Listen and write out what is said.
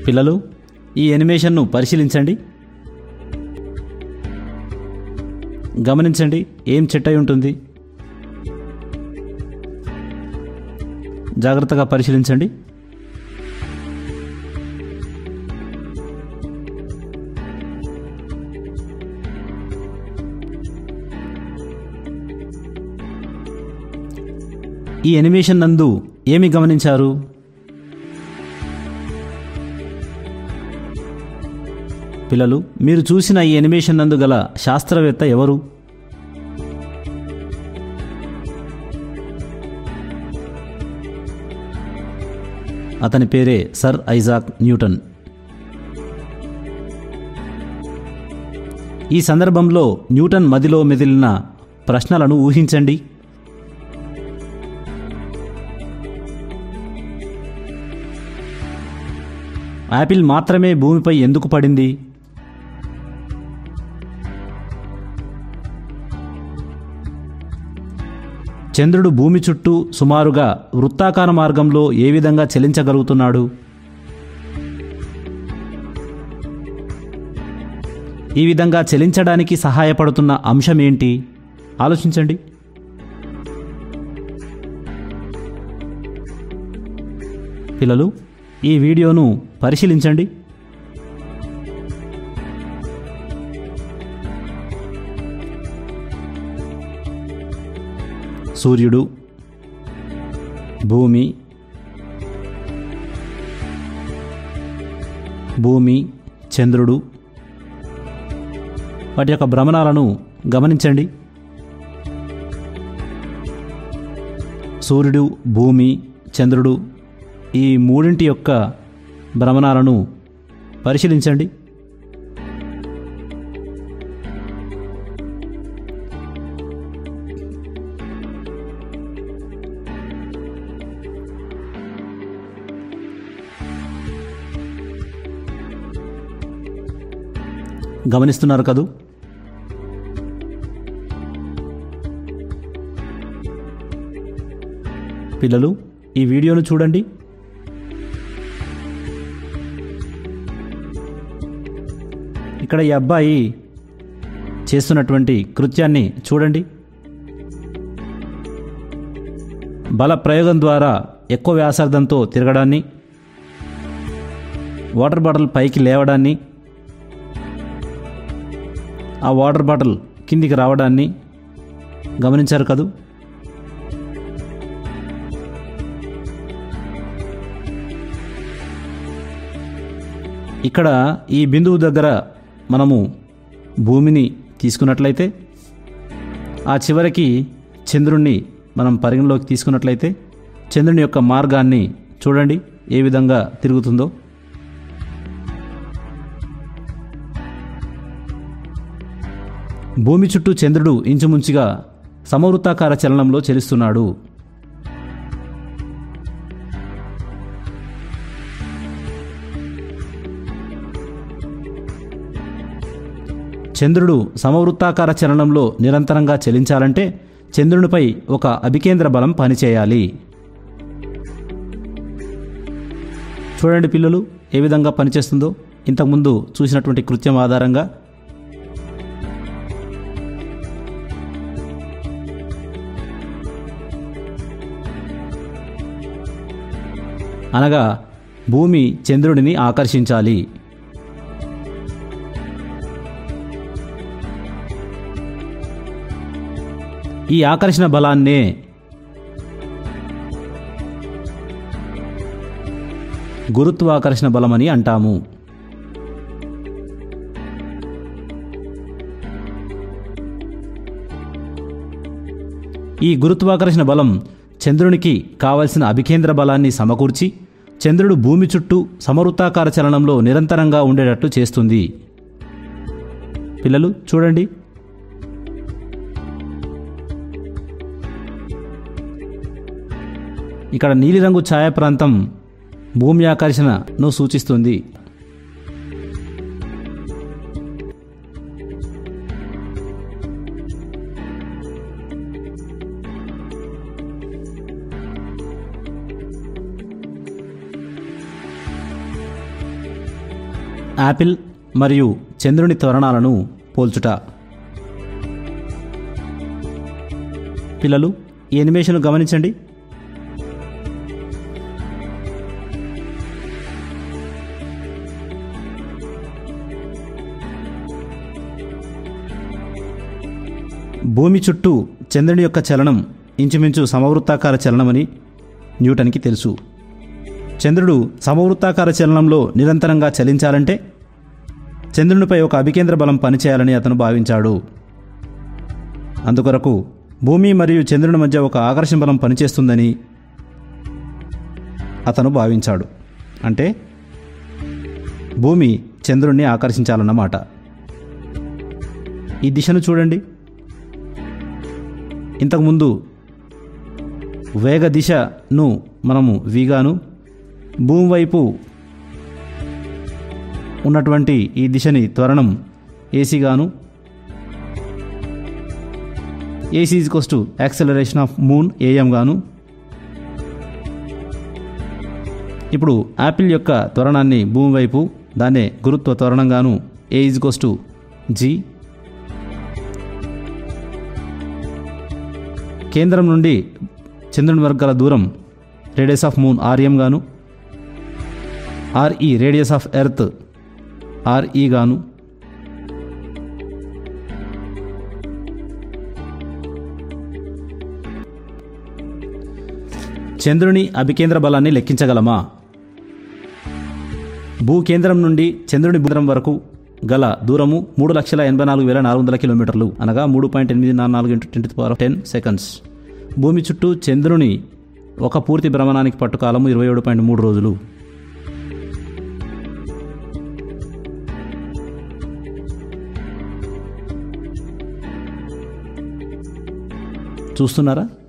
పిల్లలు ఈ యానిమేషన్ను పరిశీలించండి గమనించండి ఏం చెట్టు అయి ఉంటుంది జాగ్రత్తగా పరిశీలించండి ఈ యానిమేషన్ నందు ఏమి గమనించారు పిల్లలు మీరు చూసిన ఈ యానిమేషన్ నందు గల శాస్త్రవేత్త ఎవరు అతని పేరే సర్ ఐజాక్ న్యూటన్ ఈ సందర్భంలో న్యూటన్ మదిలో మెదిలిన ప్రశ్నలను ఊహించండి యాపిల్ మాత్రమే భూమిపై ఎందుకు పడింది చంద్రుడు భూమి చుట్టూ సుమారుగా వృత్తాకార మార్గంలో ఏ విధంగా చలించగలుగుతున్నాడు ఈ విధంగా చలించడానికి సహాయపడుతున్న అంశం ఏంటి ఆలోచించండి పిల్లలు ఈ వీడియోను పరిశీలించండి సూర్యుడు భూమి భూమి చంద్రుడు వాటి యొక్క భ్రమణాలను గమనించండి సూర్యుడు భూమి చంద్రుడు ఈ మూడింటి యొక్క భ్రమణాలను పరిశీలించండి గమనిస్తున్నారు కదూ పిల్లలు ఈ వీడియోను చూడండి ఇక్కడ ఈ అబ్బాయి చేస్తున్నటువంటి కృత్యాన్ని చూడండి బల ప్రయోగం ద్వారా ఎక్కువ వ్యాసార్థంతో తిరగడాన్ని వాటర్ బాటిల్ పైకి లేవడాన్ని ఆ వాటర్ బాటిల్ కిందికి రావడాన్ని గమనించారు కదూ ఇక్కడ ఈ బిందువు దగ్గర మనము భూమిని తీసుకున్నట్లయితే ఆ చివరికి చంద్రుణ్ణి మనం పరిగణలోకి తీసుకున్నట్లయితే చంద్రుని యొక్క మార్గాన్ని చూడండి ఏ విధంగా తిరుగుతుందో భూమి చుట్టూ చంద్రుడు ఇంచుమించుగా సమవృత్తాకార చలనంలో చెలుస్తున్నాడు చంద్రుడు సమవృత్తాకార చలనంలో నిరంతరంగా చలించాలంటే చంద్రునిపై ఒక అభికేంద్ర బలం పనిచేయాలి చూడండి పిల్లలు ఏ విధంగా పనిచేస్తుందో ఇంతకుముందు చూసినటువంటి కృత్యం ఆధారంగా అనగా భూమి చంద్రుడిని ఆకర్షించాలి ఈ ఆకర్షణ బలాన్నే గురుత్వాకర్షణ బలమని అంటాము ఈ గురుత్వాకర్షణ బలం చంద్రునికి కావలసిన అభికేంద్ర బలాన్ని సమకూర్చి చంద్రుడు భూమి చుట్టూ సమవృత్తాకార చలనంలో నిరంతరంగా ఉండేటట్లు చేస్తుంది పిల్లలు చూడండి ఇక్కడ నీలిరంగు ఛాయా ప్రాంతం భూమి ఆకర్షణను సూచిస్తుంది యాపిల్ మరియు చంద్రుని త్వరణాలను పోల్చుట పిల్లలు ఈ ఎనిమేషన్ గమనించండి భూమి చుట్టూ చంద్రుని యొక్క చలనం ఇంచుమించు సమవృత్తాకార చలనమని న్యూటన్కి తెలుసు చంద్రుడు సమవృత్తాకార చలనంలో నిరంతరంగా చలించాలంటే చంద్రునిపై ఒక అభికేంద్ర బలం పనిచేయాలని అతను భావించాడు అందుకొరకు భూమి మరియు చంద్రుని మధ్య ఒక ఆకర్షణ బలం పనిచేస్తుందని అతను భావించాడు అంటే భూమి చంద్రుణ్ణి ఆకర్షించాలన్నమాట ఈ దిశను చూడండి ఇంతకుముందు వేగ దిశను మనము వీగాను భూమి వైపు ఉన్నటువంటి ఈ దిశని త్వరణం ఏసీగాను AC is equals to acceleration of moon AM గాను ఇప్పుడు యాపిల్ యొక్క త్వరణాన్ని భూమి వైపు దాన్నే గురుత్వ త్వరణంగాను A is equals to G కేంద్రం నుండి చంద్రుని వరకు గల దూరం రేడియస్ ఆఫ్ మూన్ ఆర్ఎం గాను RE radius of earth RE గాను చంద్రుని అభికేంద్ర బలాన్ని లెక్కించగలమా భూకేంద్రం నుండి చంద్రుని బుంద్రం వరకు గల దూరము మూడు లక్షల ఎనభై నాలుగు వేల నాలుగు వందల కిలోమీటర్లు అనగా మూడు పాయింట్ ఎనిమిది నాలుగు నాలుగు into ten power ten seconds భూమి చుట్టూ చంద్రుని ఒక పూర్తి భ్రమణానికి పట్టుకాలము ఇరవై ఏడు పాయింట్ మూడు రోజులు చూస్తున్నారా